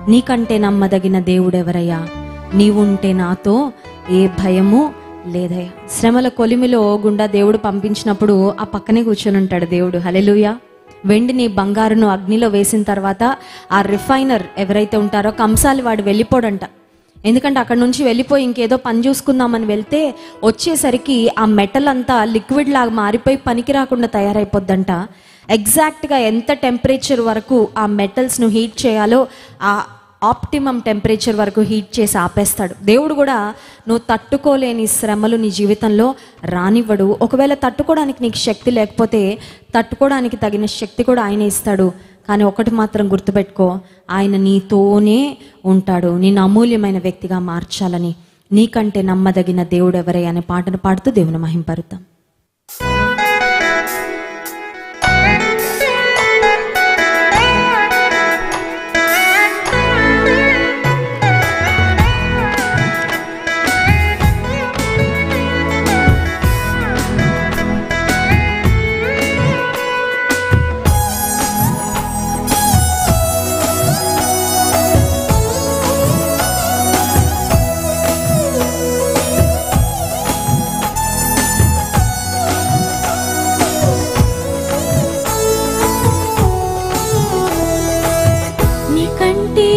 నీకంటే నమ్మదగిన దేవుడెవరయ్యా నీవుంటే నాతో ఏ భయము లేదయ్యా శ్రమల కొలిమిలో గుండా దేవుడు పంపించినప్పుడు ఆ పక్కనే కూర్చొని ఉంటాడు దేవుడు హలెలుయా వెండిని బంగారును అగ్నిలో వేసిన తర్వాత ఆ రిఫైనర్ ఎవరైతే ఉంటారో కంసాలి వాడు వెళ్ళిపోడంట ఎందుకంటే అక్కడ నుంచి వెళ్ళిపోయి ఇంకేదో పని చూసుకుందామని వెళ్తే వచ్చేసరికి ఆ మెటల్ అంతా లిక్విడ్ లాగా మారిపోయి పనికి రాకుండా తయారైపోద్దంట ఎగ్జాక్ట్గా ఎంత టెంపరేచర్ వరకు ఆ మెటల్స్ను హీట్ చేయాలో ఆ ఆప్టిమం టెంపరేచర్ వరకు హీట్ చేసి ఆపేస్తాడు దేవుడు కూడా నువ్వు తట్టుకోలేని శ్రమలు నీ జీవితంలో రానివ్వడు ఒకవేళ తట్టుకోవడానికి నీకు శక్తి లేకపోతే తట్టుకోవడానికి తగిన శక్తి కూడా ఆయన ఇస్తాడు కానీ ఒకటి మాత్రం గుర్తుపెట్టుకో ఆయన నీతోనే ఉంటాడు నేను అమూల్యమైన వ్యక్తిగా మార్చాలని నీకంటే నమ్మదగిన దేవుడు ఎవరే అనే పాటను పాడుతూ దేవుని మహింపరుతాం నీకంటే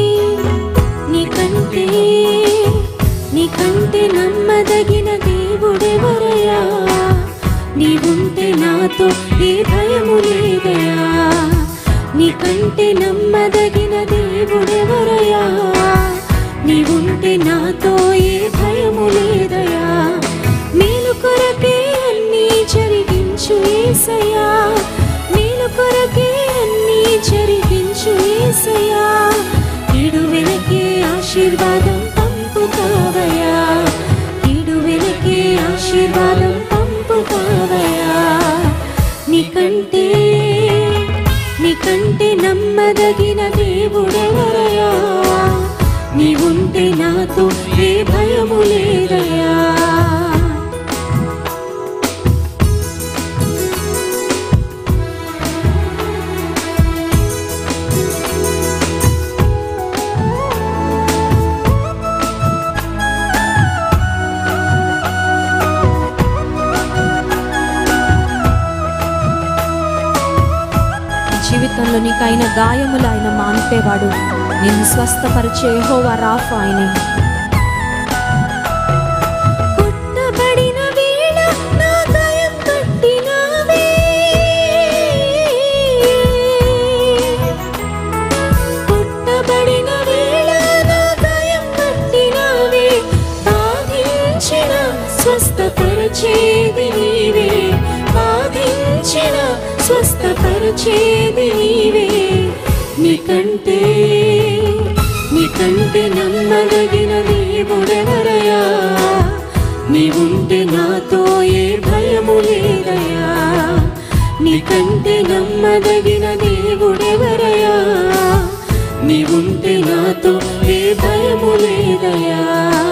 నీకంటే నీకంటే నమ్మదగిన దేవుడెవరయ్యా నీవుంటే నాతో ఏ భయము లేదయా నీకంటే నమ్మదగిన దేవుడెవరయ్యా నీవుంటే నాతో ఏ భయము లేదయా మేలు కొరకే అన్నీ జరిగించు ఏసయ్యా మేలు కొరకే అన్నీ జరిగించు ఏసయ్యా ఇడు వెనకే ఆశీర్వాదం పంపుతావయ్యా ఇడు వెనకే ఆశీర్వాదం పంపుతావయ్యా నీకంటే నీకంటే నమ్మదగిన దేవుడెవరయ్యా నీవుంటే నాతో ఏ భయము లేదయ్యా జీవితంలో నీకైన గాయములు ఆయన మాన్పేవాడు నిన్ను స్వస్థపరిచే యెహోవా రాఫా ఆయనే కొట్టబడిన వేళ నా గాయం కట్టినావే కొట్టబడిన వేళ నా గాయం కట్టినావే బాధించిన స్వస్థపరిచేది నీవే బాధించిన స్వస్థపరిచేది నీవే నీకంటే నీకంటే నమ్మదగిన దేవుడెవరయా నీవుంటే నాతో ఏ భయము లేదయా నీకంటే నమ్మదగిన దేవుడెవరయా నీవుంటే నాతో ఏ భయము లేదయా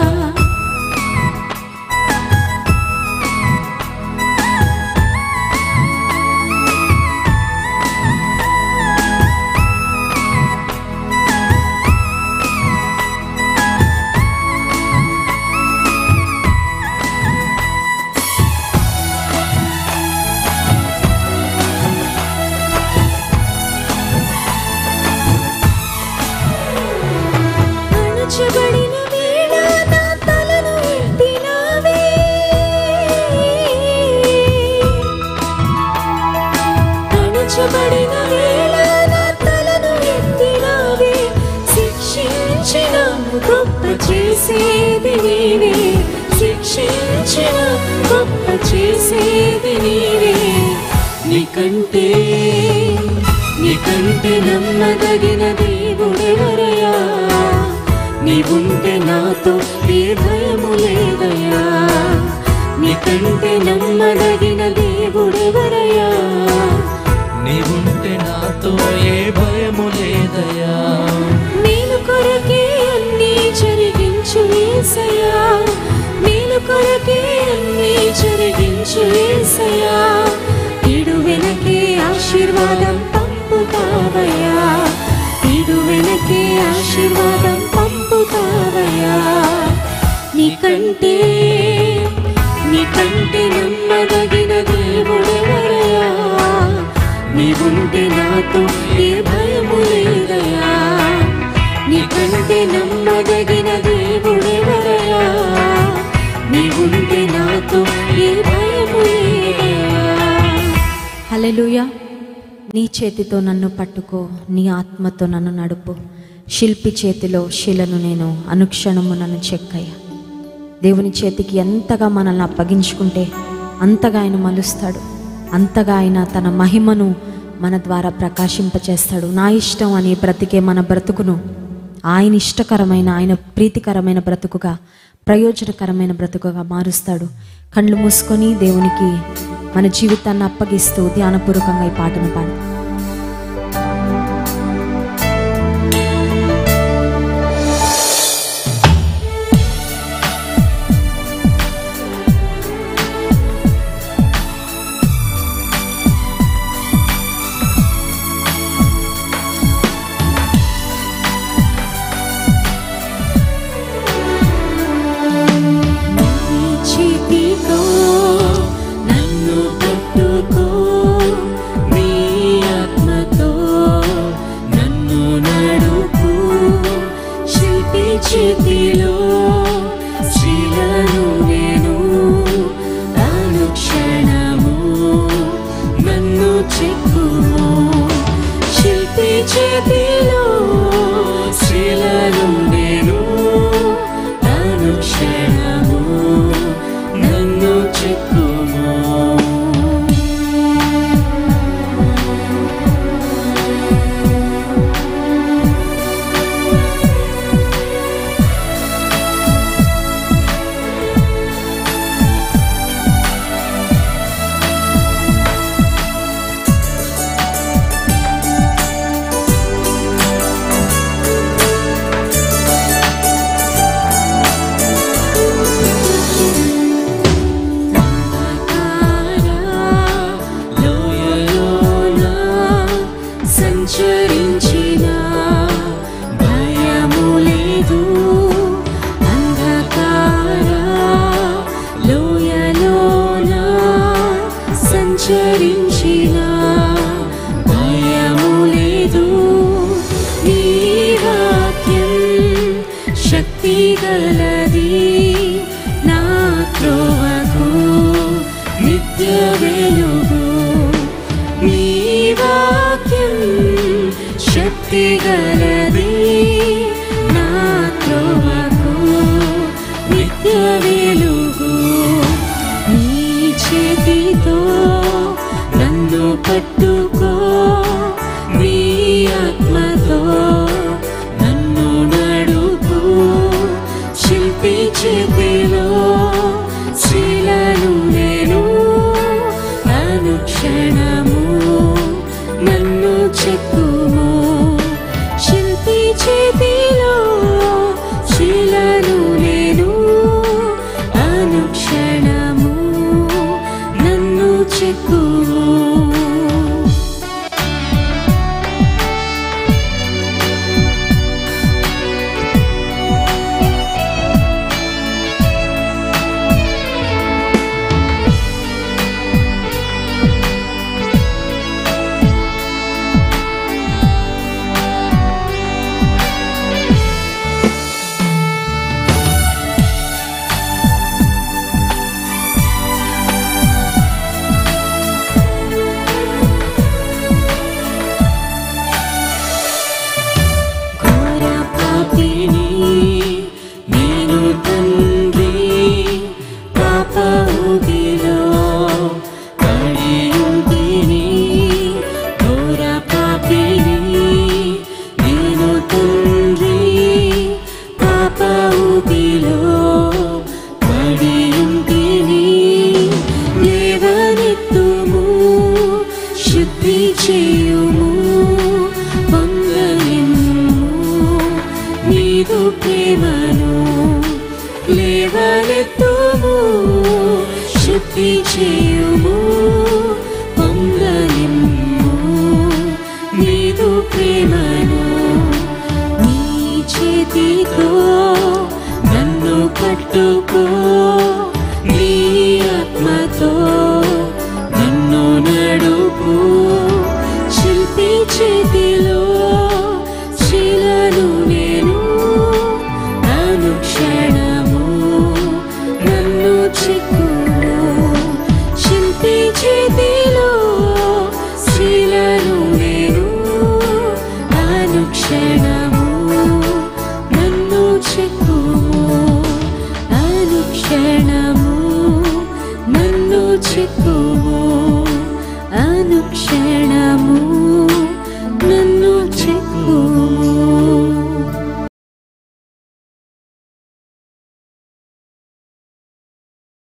అణచబడిన వేళ నా తలను ఎత్తినావే అణచబడిన వేళ నా తలను ఎత్తినావే శిక్షించిన గొప్ప చేసేది నీవే శిక్షించిన గొప్ప చేసేది నీవే నీకంటే నీకంటే నమ్మదగిన దేవుడెవరయా నీవుంటే నాతో ఏ భయము లేదయా నీకంటే నమ్మదగిన దేవుడెవరయా నీవుంటే నాతో ఏ భయము లేదయా మేలు కొరకే అన్నీ జరిగించు ఏసయా మేలు కొరకే అన్నీ జరిగించు ఏసయా ఇడు వెనకే ఆశీర్వాదం పంపుతావయ్యా ఇడు వెనకే నాకే ఆశీర్వాదం పంపుతావయ్యా నీకంటే నీకంటే నమ్మదగిన దేవుడెవరయ్యా నీవుంటే నాతో ఏ భయము లేదయ్యా నీకంటే నమ్మదగిన దేవుడెవరయ్యా నీవుంటే నాతో ఏ భయము లేదయ్యా హల్లెలూయా నీ చేతితో నన్ను పట్టుకో నీ ఆత్మతో నన్ను నడుపు శిల్పి చేతిలో శిలను నేను అనుక్షణము నన్ను చెక్కయ్య దేవుని చేతికి ఎంతగా మనల్ని అప్పగించుకుంటే అంతగా ఆయన మలుస్తాడు అంతగా ఆయన తన మహిమను మన ద్వారా ప్రకాశింపచేస్తాడు నా ఇష్టం అని బ్రతికే మన బ్రతుకును ఆయన ఇష్టకరమైన ఆయన ప్రీతికరమైన బ్రతుకుగా ప్రయోజనకరమైన బ్రతుకుగా మారుస్తాడు కళ్ళు మూసుకొని దేవునికి మన జీవితాన్ని అప్పగిస్తూ ధ్యానపూర్వకంగా ఈ పాటను పాడు నీ చేతితో నన్ను పట్టుకో నీ ఆత్మతో నన్ను నడుపు శిల్పి చేతిలో శిలను నేను అనుక్షణము నన్ను చెక్కుము శిల్పి చేతిలో శిలను నేను అనుక్షణము నన్ను చెక్కుము లోయలోన సంచరించిన భయము లేదు అంధకార లోయలోన సంచరించిన భయము లేదు నీ వాక్యం శక్తి గలది నా త్రోవకు నిత్య వెలుగు నీ వాక్యం శక్తి గలది నా త్రోవకు నిత్య వెలుగు నీ చేతితో నన్ను పట్టుకో నీ ఆత్మతో నన్ను నడుపు శిల్పి చేతిలో శిలను నేను అనుక్షణము నన్ను చెక్కుము శిల్పి చేతిలో శిలను నేను అనుక్షణము నన్ను చెక్కుము ఘోర పాపిని నేను తండ్రి పాప ఊబిలో పడి ఉంటిని ఘోర పాపిని నేను తండ్రి పాప ఊబిలో పడి ఉంటిని లేవనెత్తుము శుద్ధి చేయుము పొందనిమ్ము నీదు ప్రేమను లేవనెత్తుము శుద్ధి చేయుము పొందనిమ్ము నీదు ప్రేమను చేతితో నన్ను పట్టుకో నీ ఆత్మతో నన్ను నడుపు శిల్పి చేతిలో శిలను నేను అనుక్షణము నన్ను చెక్కును శిల్పి చేతిలో శిలను నేను అనుక్షణము నన్ను చెక్కుము అనుక్షణము నన్ను చెక్కుము అనుక్షణము